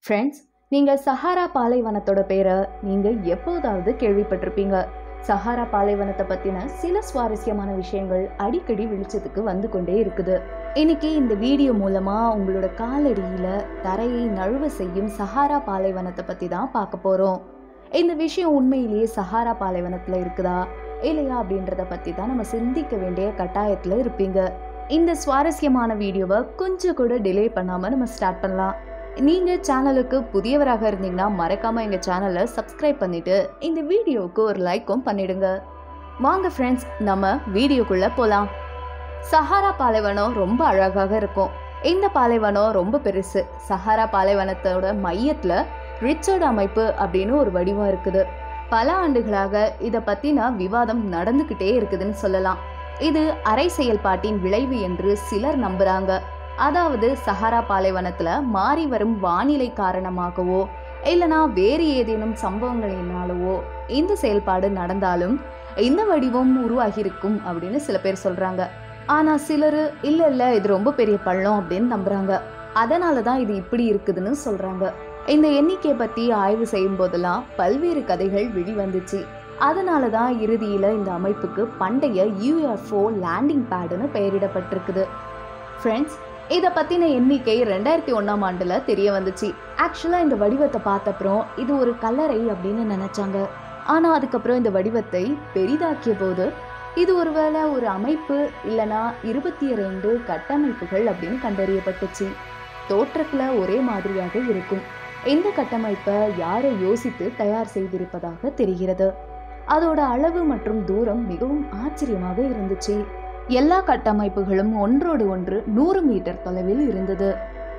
friends நீங்கள் சஹாரா பாலைவனத்தோட பேரை நீங்கள் எப்போதாவது கேள்விப்பட்டிருப்பீங்க சஹாரா பாலைவனத்தை பற்றின சில சுவாரஸ்யமான விஷயங்கள் அடிக்கடி வெளிச்சத்துக்கு வந்து கொண்டே இருக்குது இன்னைக்கு இந்த வீடியோ மூலமாக உங்களோட காலடியில் தரையை நழுவ செய்யும் சஹாரா பாலைவனத்தை பற்றி தான் பார்க்க போகிறோம் இந்த விஷயம் உண்மையிலேயே சஹாரா பாலைவனத்தில் இருக்குதா இல்லையா அப்படின்றத பற்றி தான் நம்ம சிந்திக்க வேண்டிய கட்டாயத்தில் இருப்பீங்க இந்த சுவாரஸ்யமான வீடியோவை கொஞ்சம் கூட டிலே பண்ணாமல் நம்ம ஸ்டார்ட் பண்ணலாம் நீங்கள் சேனலுக்கு புதியவராக இருந்தீங்கன்னா மறக்காமல் எங்கள் சேனலை சப்ஸ்கிரைப் பண்ணிவிட்டு இந்த வீடியோவுக்கு ஒரு லைக்கும் பண்ணிடுங்க வாங்க ஃப்ரெண்ட்ஸ் நம்ம வீடியோக்குள்ளே போகலாம் சஹாரா பாலைவனம் ரொம்ப அழகாக இருக்கும் இந்த பாலைவனம் ரொம்ப பெருசு சஹாரா பாலைவனத்தோட மையத்தில் ரிச்சர்ட் அமைப்பு அப்படின்னு ஒரு வடிவம் இருக்குது பல ஆண்டுகளாக இதை பற்றின விவாதம் நடந்துக்கிட்டே இருக்குதுன்னு சொல்லலாம் இது அரை செயல்பாட்டின் விளைவு என்று சிலர் நம்புறாங்க அதாவது சஹாரா பாலைவனத்துல மாறி வரும் வானிலை காரணமாகவோ இல்லனா வேறு ஏதேனும் சம்பவங்களினாலவோ இந்த செயல்பாடு நடந்தாலும் இந்த வடிவம் உருவாகியிருக்கும் அப்படின்னு சில பேர் சொல்றாங்க ஆனா சிலர் இல்ல இல்ல இது ரொம்ப பெரிய பள்ளம் அப்படின்னு நம்புறாங்க அதனால தான் இது இப்படி இருக்குதுன்னு சொல்றாங்க இந்த எண்ணிக்கையை பத்தி ஆய்வு செய்யும் போதெல்லாம் பல்வேறு கதைகள் வெளிவந்துச்சு அதனால தான் இறுதியில் இந்த அமைப்புக்கு பண்டைய யூஎஃப்ஓ லேண்டிங் பேடுன்னு பெயரிடப்பட்டிருக்குது ஃப்ரெண்ட்ஸ் இதை பற்றின எண்ணிக்கை ரெண்டாயிரத்தி ஒன்றாம் ஆண்டில் தெரிய வந்துச்சு ஆக்சுவலாக இந்த வடிவத்தை பார்த்தப்புறம் இது ஒரு கல்லறை அப்படின்னு நினச்சாங்க ஆனால் அதுக்கப்புறம் இந்த வடிவத்தை பெரிதாக்கிய போது இது ஒருவேளை ஒரு அமைப்பு இல்லைனா இருபத்தி ரெண்டு கட்டமைப்புகள் அப்படின்னு கண்டறியப்பட்டுச்சு தோற்றத்தில் ஒரே மாதிரியாக இருக்கும் இந்த கட்டமைப்பை யாரை யோசித்து தயார் செய்திருப்பதாக தெரிகிறது அதோட அளவு மற்றும் தூரம் மிகவும் ஆச்சரியமாக இருந்துச்சு எல்லா கட்டமைப்புகளும் ஒன்றோடு ஒன்று நூறு மீட்டர் தொலைவில் இருந்தது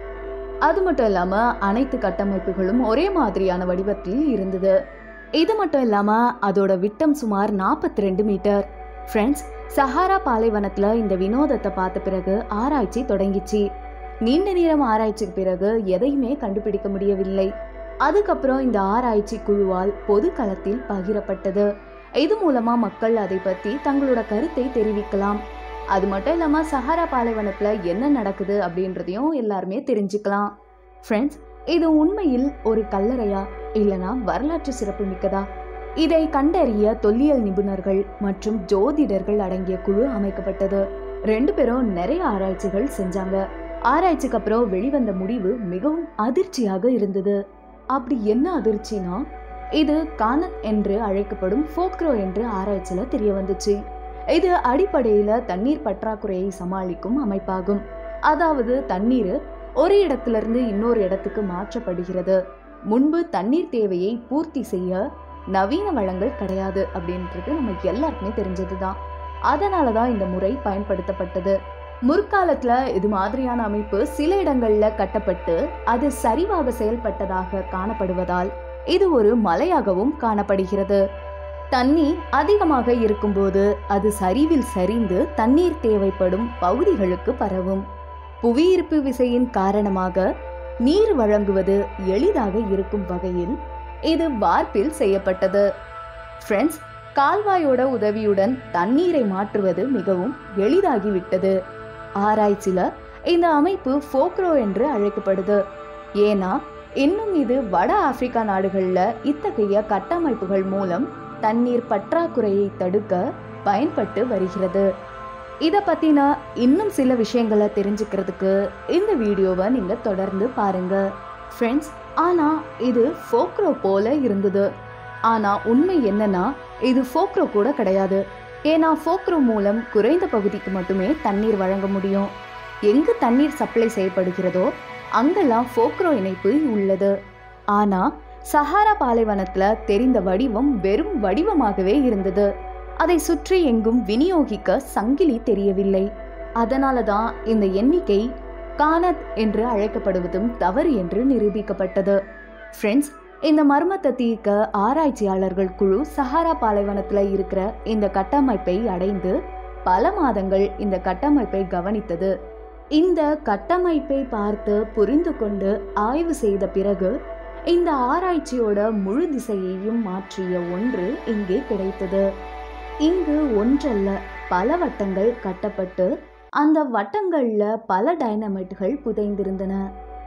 அது மட்டும் இல்லாம அனைத்து கட்டமைப்புகளும் ஒரே மாதிரியான வடிவத்தில் இருந்தது இது மட்டும் இல்லாம அதோட விட்டம் சுமார் நாற்பத்தி ரெண்டு மீட்டர் ஃப்ரெண்ட்ஸ் சஹாரா பாலைவனத்துல இந்த வினோதத்தை பார்த்த பிறகு ஆராய்ச்சி தொடங்கிச்சு நீண்ட நேரம் ஆராய்ச்சிக்கு பிறகு எதையுமே கண்டுபிடிக்க முடியவில்லை அதுக்கப்புறம் இந்த ஆராய்ச்சி குழுவால் பொது களத்தில் பகிரப்பட்டது இது மூலமா மக்கள் அதை பத்தி தங்களோட கருத்தை தெரிவிக்கலாம் அது மட்டும் இல்லாம சஹாரா பாலைவனத்துல என்ன நடக்குது அப்படின்றதையும் எல்லாருமே தெரிஞ்சுக்கலாம் ஃப்ரெண்ட்ஸ் இது உண்மையில் ஒரு கல்லறையா இல்லனா வரலாற்று சிறப்பு மிக்கதா இதை கண்டறிய தொல்லியல் நிபுணர்கள் மற்றும் ஜோதிடர்கள் அடங்கிய குழு அமைக்கப்பட்டது ரெண்டு பேரும் நிறைய ஆராய்ச்சிகள் செஞ்சாங்க ஆராய்ச்சிக்கு அப்புறம் வெளிவந்த முடிவு மிகவும் அதிர்ச்சியாக இருந்தது அப்படி என்ன அதிர்ச்சினா இது கானத் என்று அழைக்கப்படும் ஃபோக்ரோ என்று ஆராய்ச்சியில தெரிய வந்துச்சு இது அடிப்படையில தண்ணீர் பற்றாக்குறையை சமாளிக்கும் அமைப்பாகும் அதாவது தண்ணீர் ஒரு இடத்திலிருந்து இன்னொரு இடத்துக்கு மாற்றப்படுகிறது முன்பு தண்ணீர் தேவையை பூர்த்தி செய்ய நவீன வளங்கள் கிடையாது அப்படின்றது நம்ம எல்லாருக்குமே தெரிஞ்சதுதான் அதனால தான் இந்த முறை பயன்படுத்தப்பட்டது முற்காலத்துல இது மாதிரியான அமைப்பு சில இடங்கள்ல கட்டப்பட்டு அது சரிவாக செயல்பட்டதாக காணப்படுவதால் இது ஒரு மலையாகவும் காணப்படுகிறது தண்ணீர் அதிகமாக இருக்கும்போது அது சரிவில் சரிந்து தண்ணீர் தேவைப்படும் பகுதிகளுக்கு பரவும் புவியீர்ப்பு விசையின் காரணமாக நீர் வழங்குவது எளிதாக இருக்கும் வகையில் இது வார்ப்பில் செய்யப்பட்டது ஃப்ரெண்ட்ஸ் கால்வாயோட உதவியுடன் தண்ணீரை மாற்றுவது மிகவும் எளிதாகிவிட்டது ஆராய்ச்சியில இந்த அமைப்பு ஃபோக்ரோ என்று அழைக்கப்படுது ஏன்னா இன்னும் இது வட ஆப்பிரிக்கா நாடுகளில் இத்தகைய கட்டமைப்புகள் மூலம் தண்ணீர் பற்றாக்குறையை தடுக்க பயன்பட்டு வருகிறது இதை பற்றின இன்னும் சில விஷயங்களை தெரிஞ்சுக்கிறதுக்கு இந்த வீடியோவை நீங்கள் தொடர்ந்து பாருங்க ஃப்ரெண்ட்ஸ் ஆனால் இது ஃபோக்ரோ போல இருந்தது ஆனால் உண்மை என்னன்னா இது ஃபோக்ரோ கூட கிடையாது ஏன்னா ஃபோக்ரோ மூலம் குறைந்த பகுதிக்கு மட்டுமே தண்ணீர் வழங்க முடியும் எங்கு தண்ணீர் சப்ளை செய்யப்படுகிறதோ அங்கெல்லாம் ஃபோக்ரோ இணைப்பு உள்ளது ஆனால் சஹாரா பாலைவனத்தில் தெரிந்த வடிவம் வெறும் வடிவமாகவே இருந்தது அதை சுற்றி எங்கும் விநியோகிக்க சங்கிலி தெரியவில்லை அதனால தான் இந்த எண்ணிக்கை கானத் என்று அழைக்கப்படுவதும் தவறு என்று நிரூபிக்கப்பட்டது ஃப்ரெண்ட்ஸ் இந்த மர்மத்தை தீர்க்க ஆராய்ச்சியாளர்கள் குழு சஹாரா பாலைவனத்தில் இருக்கிற இந்த கட்டமைப்பை அடைந்து பல மாதங்கள் இந்த கட்டமைப்பை கவனித்தது இந்த கட்டமைப்பை பார்த்து புரிந்து கொண்டு ஆய்வு செய்த பிறகு இந்த ஆராய்ச்சியோட முழு திசையையும் மாற்றிய ஒன்று இங்கே கிடைத்தது இங்கு ஒன்றல்ல பல வட்டங்கள் கட்டப்பட்டு அந்த வட்டங்கள்ல பல டைனமைட்டுகள் புதைந்திருந்தன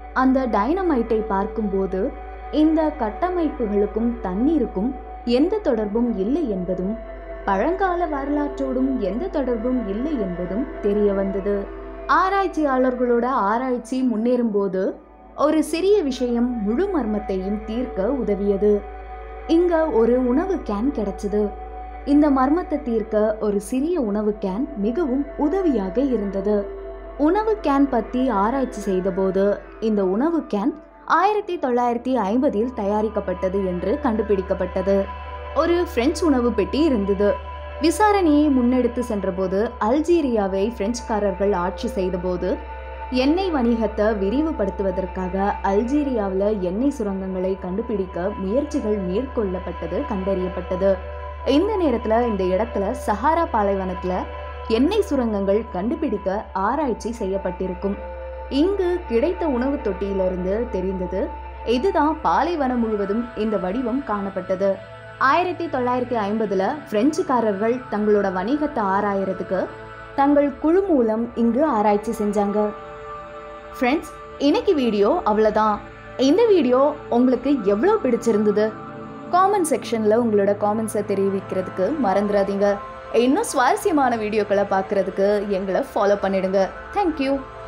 அந்த டைனமைட்டை பார்க்கும்போது இந்த கட்டமைப்புகளுக்கும் தண்ணீருக்கும் எந்த தொடர்பும் இல்லை என்பதும் பழங்கால வரலாற்றோடும் எந்த தொடர்பும் இல்லை என்பதும் தெரிய வந்தது ஆராய்ச்சியாளர்களோட ஆராய்ச்சி முன்னேறும்போது ஒரு சிறிய விஷயம் முழு மர்மத்தையும் தீர்க்க உதவியது இங்க ஒரு உணவு கேன் கிடைச்சது இந்த மர்மத்தை தீர்க்க ஒரு சிறிய உணவு கேன் மிகவும் உதவியாக இருந்தது உணவு கேன் பத்தி ஆராய்ச்சி செய்தபோது இந்த உணவு கேன் ஆயிரத்தி தொள்ளாயிரத்தி ஐம்பதில் தயாரிக்கப்பட்டது என்று கண்டுபிடிக்கப்பட்டது ஒரு பிரெஞ்சு உணவு பெட்டி இருந்தது விசாரணையை முன்னெடுத்து சென்றபோது அல்ஜீரியாவை பிரெஞ்சுக்காரர்கள் ஆட்சி செய்தபோது எண்ணெய் வணிகத்தை விரிவுபடுத்துவதற்காக அல்ஜீரியாவில் எண்ணெய் சுரங்கங்களை கண்டுபிடிக்க முயற்சிகள் மேற்கொள்ளப்பட்டது கண்டறியப்பட்டது இந்த நேரத்தில் இந்த இடத்துல சஹாரா பாலைவனத்தில் எண்ணெய் சுரங்கங்கள் கண்டுபிடிக்க ஆராய்ச்சி செய்யப்பட்டிருக்கும் இங்கு கிடைத்த உணவு தொட்டியிலிருந்து தெரிந்தது இதுதான் பாலைவனம் முழுவதும் இந்த வடிவம் காணப்பட்டது ஆயிரத்தி தொள்ளாயிரத்தி ஐம்பதுல பிரெஞ்சுக்காரர்கள் தங்களோட வணிகத்தை ஆராயறதுக்கு தங்கள் குழு மூலம் இங்கு ஆராய்ச்சி செஞ்சாங்க ஃப்ரெண்ட்ஸ் இன்னைக்கு வீடியோ அவ்வளோதான் இந்த வீடியோ உங்களுக்கு எவ்வளோ பிடிச்சிருந்தது காமெண்ட் செக்ஷனில் உங்களோட காமெண்ட்ஸை தெரிவிக்கிறதுக்கு மறந்துடாதீங்க இன்னும் சுவாரஸ்யமான வீடியோக்களை பார்க்குறதுக்கு எங்களை ஃபாலோ பண்ணிடுங்க தேங்க்யூ